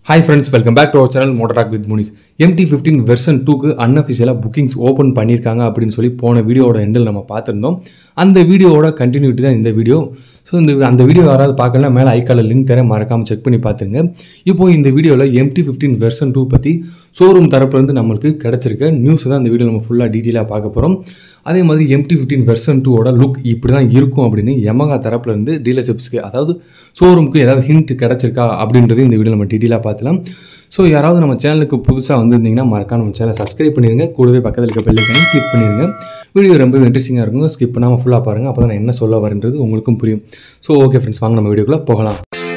hi friends welcome back to our channel Motorock with Munis MT fifteen version டூக்கு அன்அஃபிஷியலாக bookings open பண்ணியிருக்காங்க அப்படின்னு சொல்லி போன வீடியோவோட எண்டில் நம்ம பார்த்துருந்தோம் அந்த வீடியோவோட கண்டினியூட்டி தான் இந்த வீடியோ ஸோ இந்த அந்த வீடியோ யாராவது பார்க்கலாம் மேலே ஐக்கால லிங்க் தரேன் மறக்காமல் செக் பண்ணி பார்த்துருங்க இப்போ இந்த வீடியோவில் எம்டி ஃபிஃப்டீன் வெர்ஷன் டூ பற்றி ஷோரூம் தரப்புலேருந்து நம்மளுக்கு கிடச்சிருக்க நியூஸ் தான் இந்த வீடியோ நம்ம ஃபுல்லாக டீட்டெயிலாக பார்க்க போகிறோம் அதே மாதிரி எம்டி ஃபிஃப்டீன் வெர்ஷன் டூவோட லுக் இப்படி தான் இருக்கும் அப்படின்னு எமகா தரப்புலேருந்து டீலர்ஷிப்ஸ்க்கு அதாவது ஷோரூமுக்கு ஏதாவது ஹிண்ட் கிடச்சிருக்கா அப்படின்றது இந்த வீடியோ நம்ம டீட்டெயிலாக பார்த்துலாம் ஸோ யாராவது நம்ம சேனலுக்கு புதுசாக வந்திருந்தீங்கன்னா மறக்காம நம்ம சேனலை சப்ஸ்கிரைப் பண்ணிடுங்க கூடவே பக்கத்தில் இருக்க பெல்லைக்கானே கிளிக் பண்ணிடுங்க வீடியோ ரொம்ப இன்ட்ரெஸ்டிங்காக இருக்கும் ஸ்கிப் பண்ணாமல் ஃபுல்லாக பாருங்கள் அப்போ தான் நான் என்ன சொல்ல வரேன்றது உங்களுக்கும் புரியும் ஸோ ஓகே ஃப்ரெண்ட்ஸ் வாங்க நம்ம வீடியோக்குள்ளே போகலாம்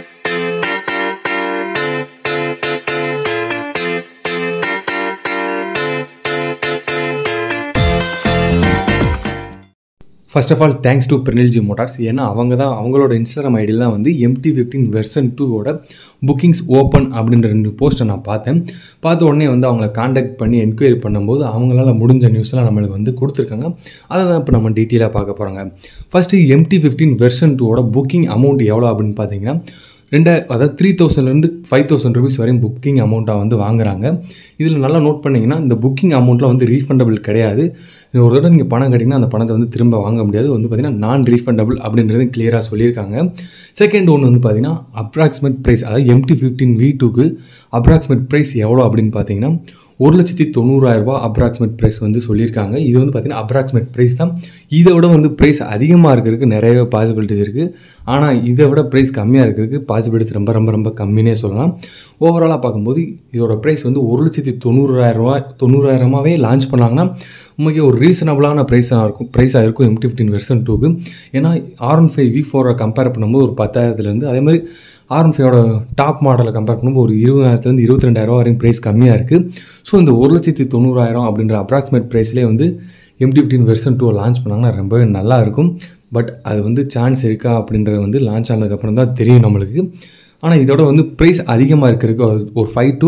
first of all thanks to பிரினில்ஜி மோட்டார்ஸ் ஏன்னா அவங்க தான் அவங்களோட இன்ஸ்டாகிராம் ஐடியில் தான் வந்து எம்டி ஃபிஃப்டீன் வெர்ஷன் டூவோட புக்கிங்ஸ் ஓப்பன் அப்படின்ற ரெண்டு போஸ்ட்டை நான் பார்த்தேன் பார்த்த உடனே வந்து அவங்கள காண்டாக்ட் பண்ணி என்கொயரி பண்ணும்போது அவங்களால முடிஞ்ச நியூஸ்லாம் நம்மளுக்கு வந்து கொடுத்துருக்காங்க அதை தான் இப்போ நம்ம டீட்டெயிலாக பார்க்க போகிறாங்க ஃபஸ்ட்டு எம்டி ஃபிஃப்டீன் வெர்ஷன் டூவோட புக்கிங் அமௌண்ட் எவ்வளோ அப்படின்னு பார்த்தீங்கன்னா ரெண்டா அதாவது த்ரீ தௌசண்ட்லேருந்து ஃபைவ் தௌசண்ட் ருபீஸ் வரையும் புக்கிங் அமௌண்ட்டாக வந்து வாங்குறாங்க இதில் நல்லா நோட் பண்ணிங்கன்னா இந்த புக்கிங் அமௌண்ட்டில் வந்து ரீஃபண்டபிள் கிடையாது ஒரு தடவை நீங்கள் பணம் கட்டிங்கன்னா அந்த பணத்தை வந்து திரும்ப வாங்க முடியாது வந்து பார்த்திங்கன்னா நான் ரீஃபண்டபிள் அப்படின்றது கிளியராக சொல்லியிருக்காங்க செகண்ட் ஒன்று வந்து பார்த்திங்கன்னா அப்ராக்சிமேட் ப்ரைஸ் அதாவது எம்டி ஃபிஃப்டீன் வி டூக்கு அப்ராக்சிமேட் ப்ரைஸ் எவ்வளோ அப்படின்னு பார்த்தீங்கன்னா ஒரு லட்சத்தி தொண்ணூறாயிரரூபா அப்ராக்சிமேட் ப்ரைஸ் வந்து சொல்லியிருக்காங்க இது வந்து பார்த்திங்கன்னா அப்ராக்சிமேட் ப்ரைஸ் தான் இதை விட வந்து ப்ரைஸ் அதிகமாக இருக்கிறதுக்கு நிறையவே பாசிபிலிட்டிஸ் இருக்குது ஆனால் இதை விட ப்ரைஸ் கம்மியாக இருக்கிறதுக்கு பாசிபிலிட்டிஸ் ரொம்ப ரொம்ப ரொம்ப கம்மினே சொல்லலாம் ஓவராலாக பார்க்கும்போது இதோட ப்ரைஸ் வந்து ஒரு லட்சத்தி தொண்ணூறாயிரரூவா தொண்ணூறாயிரமாவே லான்ச் பண்ணாங்கன்னா உண்மைக்கு ஒரு ரீசனபிளான ப்ரைஸாக இருக்கும் ப்ரைஸாக இருக்கும் எம்டி ஃபிஃப்டின் வெர்ஷன் டூக்கு ஏன்னா ஆர் ஒன் ஃபைவ் வி ஃபோரை கம்பேர் பண்ணும்போது ஒரு பத்தாயிரத்துலேருந்து அதே மாதிரி ஆர் ஒன் ஃபைவோட டாப் மாடலை கம்பேர் பண்ணும்போது ஒரு இருபதாயிரத்துலேருந்து இருபத்தி ரெண்டாயிரம் வரையும் ப்ரைஸ் கம்மியாக இருக்குது ஸோ இந்த ஒரு லட்சத்தி தொண்ணூறாயிரம் அப்படின்ற அப்ராக்சிமேட் ப்ரைஸ்லேயே வந்து MT fifteen version two launch பண்ணாங்கன்னா ரொம்பவே நல்லா இருக்கும் பட் அது வந்து சான்ஸ் இருக்கா அப்படின்றது வந்து லான்ச் ஆனதுக்கப்புறம் தான் தெரியும் நம்மளுக்கு ஆனால் இதோட வந்து ப்ரைஸ் அதிகமாக இருக்கிறதுக்கு ஒரு five to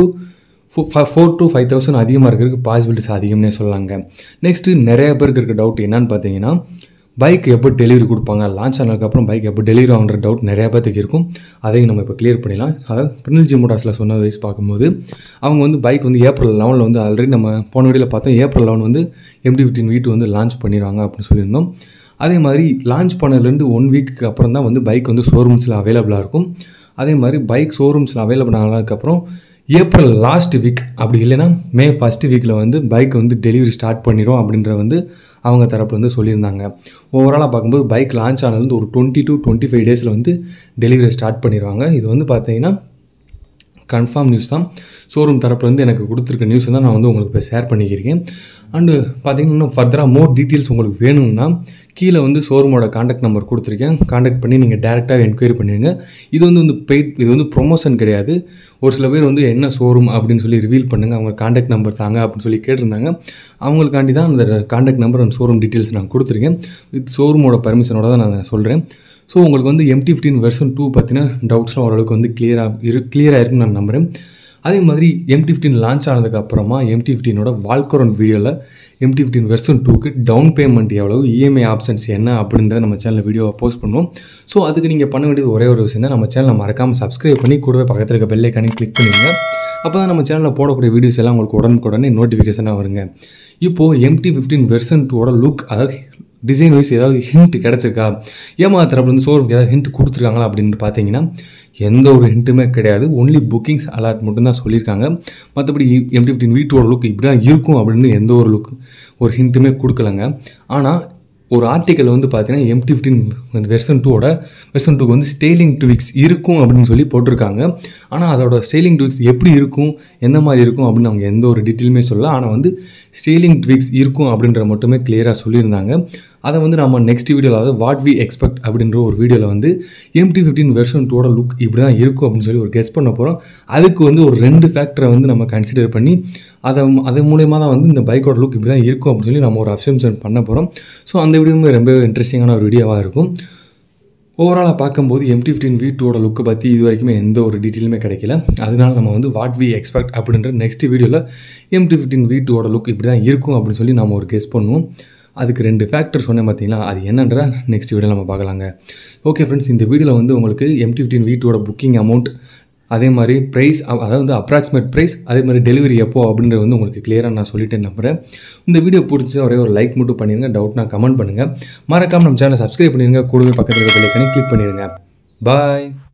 four to five thousand அதிகமாக இருக்கிறதுக்கு பாசிபிலிட்டிஸ் அதிகம்னே சொல்லலாங்க நெக்ஸ்ட்டு நிறைய பேருக்கு இருக்க டவுட் என்னன்னு பார்த்தீங்கன்னா பைக் எப்போ டெலிவரி கொடுப்பாங்க லான்ச் ஆனதுக்கப்புறம் பைக் எப்போ டெலிவரி ஆகுன்ற டவுட் நிறையா பேத்துக்கு இருக்கும் அதையும் நம்ம இப்போ கிளியர் பண்ணிடலாம் அதாவது பிரினில்ஜி மோட்டார்ஸில் சொன்ன வயசு பார்க்கும்போது அவங்க வந்து பைக் வந்து ஏப்ரல் லெவனில் வந்து ஆல்ரெடி நம்ம போன வீடியோவில் பார்த்தோம் ஏப்ரல் லெவன் வந்து எம்டி ஃபிஃப்டின் வீட்டு வந்து லான்ச் பண்ணிடுவாங்க அப்படின்னு சொல்லியிருந்தோம் அதே மாதிரி லான்ச் பண்ணதுலேருந்து ஒன் வீக்கு அப்புறம் தான் வந்து பைக் வந்து ஷோரூம்ஸில் அவைலபிளாக இருக்கும் அதே மாதிரி பைக் ஷோரூம்ஸில் அவைலபிள் ஆனதுக்கப்புறம் ஏப்ரல் லாஸ்ட் வீக் அப்படி இல்லைன்னா மே ஃபஸ்ட் வீக்கில் வந்து பைக் வந்து டெலிவரி ஸ்டார்ட் பண்ணிடும் அப்படின்றத வந்து அவங்க தரப்பில் வந்து சொல்லியிருந்தாங்க ஓவராலாக பார்க்கும்போது பைக் லான்ச் ஆனதுலேருந்து ஒரு டுவெண்ட்டி டு டுவெண்ட்டி ஃபைவ் டேஸில் வந்து டெலிவரி ஸ்டார்ட் பண்ணிடுவாங்க இது வந்து பார்த்தீங்கன்னா கன்ஃபார்ம் நியூஸ் தான் ஷோரூம் தரப்பில் வந்து எனக்கு கொடுத்துருக்க நியூஸ் தான் நான் வந்து உங்களுக்கு இப்போ ஷேர் பண்ணிக்கிறேன் அண்டு பார்த்தீங்கன்னா இன்னும் ஃபர்தராக மோர் டீட்டெயில்ஸ் உங்களுக்கு வேணும்னா கீழே வந்து ஷோரூமோட காண்டாக்ட் நம்பர் கொடுத்துருக்கேன் காண்டாக்ட் பண்ணி நீங்கள் டேரெக்டாக என்கொயரி பண்ணிடுங்க இது வந்து வந்து பெய்ட் இது வந்து ப்ரொமோஷன் கிடையாது ஒரு சில பேர் வந்து என்ன ஷோரூம் அப்படின்னு சொல்லி ரிவீல் பண்ணுங்கள் அவங்க காண்டாக்ட் நம்பர் தாங்க அப்படின்னு சொல்லி கேட்டிருந்தாங்க அவங்களுக்காண்டி தான் அந்த contact number and showroom details நான் கொடுத்துருக்கேன் வித் ஷோரூமோட பர்மிஷனோட தான் நான் சொல்கிறேன் ஸோ உங்களுக்கு வந்து எம்டி ஃபிஃப்டின் வெர்ஷன் டூ பற்றின டவுட்ஸ்லாம் ஓரளவுக்கு வந்து கிளியராக இரு கிளியராக இருக்குன்னு நான் நம்புகிறேன் அதே மாதிரி எம்டி ஃபிஃப்டின் லான்ச் ஆனதுக்கு அப்புறமா எம்டி ஃபிஃப்டினோட வால்கரோன் வீடியோவில் எம்டி ஃபிஃப்டின் வெர்ஷன் டூக்கு டவுன் பேமெண்ட் எவ்வளவு இஎம்ஐ ஆப்ஷன்ஸ் என்ன அப்படின்றத நம்ம சேனலில் வீடியோவை போஸ்ட் பண்ணுவோம் ஸோ அதுக்கு நீங்கள் பண்ண வேண்டியது ஒரே ஒரு விஷயம் தான் நம்ம சேனலை மறக்காமல் சப்ஸ்கிரைப் பண்ணி கூடவே பக்கத்தில் இருக்க பெல்லைக்கானே கிளிக் பண்ணிடுங்க அப்போ தான் நம்ம சேனலில் போடக்கூடிய வீடியோஸ் எல்லாம் உங்களுக்கு உடனுக்குடனே நோட்டிஃபிகேஷனாக வருங்க இப்போது எம்டி ஃபிஃப்டின் வெர்ஷன் டூவோட லுக் அதாவது டிசைன் வைஸ் ஏதாவது ஹிண்ட் கிடச்சிருக்கா ஏமா தரப்புலேருந்து ஷோரூம் ஏதாவது ஹிண்ட் கொடுத்துருக்காங்களா அப்படின்னு பார்த்தீங்கன்னா எந்த ஒரு ஹிண்ட்டுமே கிடையாது ஒன்லி புக்கிங்ஸ் அலர்ட் மட்டும்தான் சொல்லியிருக்காங்க மற்றபடி எம்டி ஃபிஃப்டின் வீட்டோட லுக் இப்படி தான் இருக்கும் அப்படின்னு எந்த ஒரு லுக் ஒரு ஹிண்ட்டுமே கொடுக்கலங்க ஆனால் ஒரு ஆர்டிக்கல் வந்து பார்த்தீங்கன்னா எம்டி ஃபிஃப்டின் வெர்சன் டூவோட வெர்சன் டூக்கு வந்து ஸ்டைலிங் ட்விக்ஸ் இருக்கும் அப்படின்னு சொல்லி போட்டிருக்காங்க ஆனால் அதோட ஸ்டைலிங் ட்விக்ஸ் எப்படி இருக்கும் எந்த மாதிரி இருக்கும் அப்படின்னு அவங்க எந்த ஒரு டீட்டெயிலுமே சொல்லல ஆனால் வந்து ஸ்டைலிங் ட்விக்ஸ் இருக்கும் அப்படின்ற மட்டுமே கிளியராக சொல்லியிருந்தாங்க அதை வந்து நம்ம நெக்ஸ்ட் வீடியோவில் அதாவது வாட் வி எக்ஸ்பெக்ட் அப்படின்ற ஒரு வீடியோவில் வந்து எம்டி ஃபிஃப்டின் வெர்ஷன் டூவோட லுக் இப்படி தான் இருக்கும் அப்படின்னு சொல்லி ஒரு கெஸ் பண்ண போகிறோம் அதுக்கு வந்து ஒரு ரெண்டு ஃபேக்டரை வந்து நம்ம கன்சிடர் பண்ணி அதை அது மூலயமா தான் வந்து இந்த பைக்கோட லுக் இப்படி தான் இருக்கும் அப்படின்னு சொல்லி நம்ம ஒரு அப்சம்ஷன் பண்ண போகிறோம் ஸோ அந்த வீடியோவுமே ரொம்ப இன்ட்ரெஸ்டிங்கான ஒரு வீடியோவாக இருக்கும் ஓவராலாக பார்க்கும்போது எம்டி ஃபிஃப்டின் வீ டூவோட லுக்கை பற்றி இது வரைக்குமே எந்த ஒரு டீட்டெயிலுமே கிடைக்கல அதனால நம்ம வந்து வாட் வி எக்ஸ்பெக்ட் அப்படின்ற நெக்ஸ்ட் வீடியோவில் எம்டி ஃபிஃப்டின் வீ டூவோட லுக் இப்படி தான் இருக்கும் அப்படின்னு சொல்லி நம்ம ஒரு கெஸ் பண்ணுவோம் அதுக்கு ரெண்டு ஃபேக்டர் சொன்னேன் பார்த்தீங்களா அது என்னன்ற நெக்ஸ்ட் வீடியோ நம்ம பார்க்கலாங்க ஓகே ஃப்ரெண்ட்ஸ் இந்த வீடியோவில் வந்து உங்களுக்கு எம்டி ஃபிஃப்டின் வீட்டோட புக்கிங் அமௌண்ட் அதே மாதிரி ப்ரைஸ் அதாவது வந்து அப்ராக்சிமேட் ப்ரைஸ் அதே மாதிரி டெலிவரி எப்போ அப்படின்றது வந்து உங்களுக்கு கிளியராக நான் சொல்லிட்டு நம்புகிறேன் இந்த வீடியோ பிடிச்சி ஒரே ஒரு லைக் மட்டும் பண்ணிடுங்க டவுட்னா கமெண்ட் பண்ணுங்கள் மறக்காமல் நம்ம சேனலை சப்ஸ்கிரைப் பண்ணிடுங்க கூடவே பக்கத்தில் இருக்க பெல்லைக்கனே கிளிக் பண்ணிடுங்க பாய்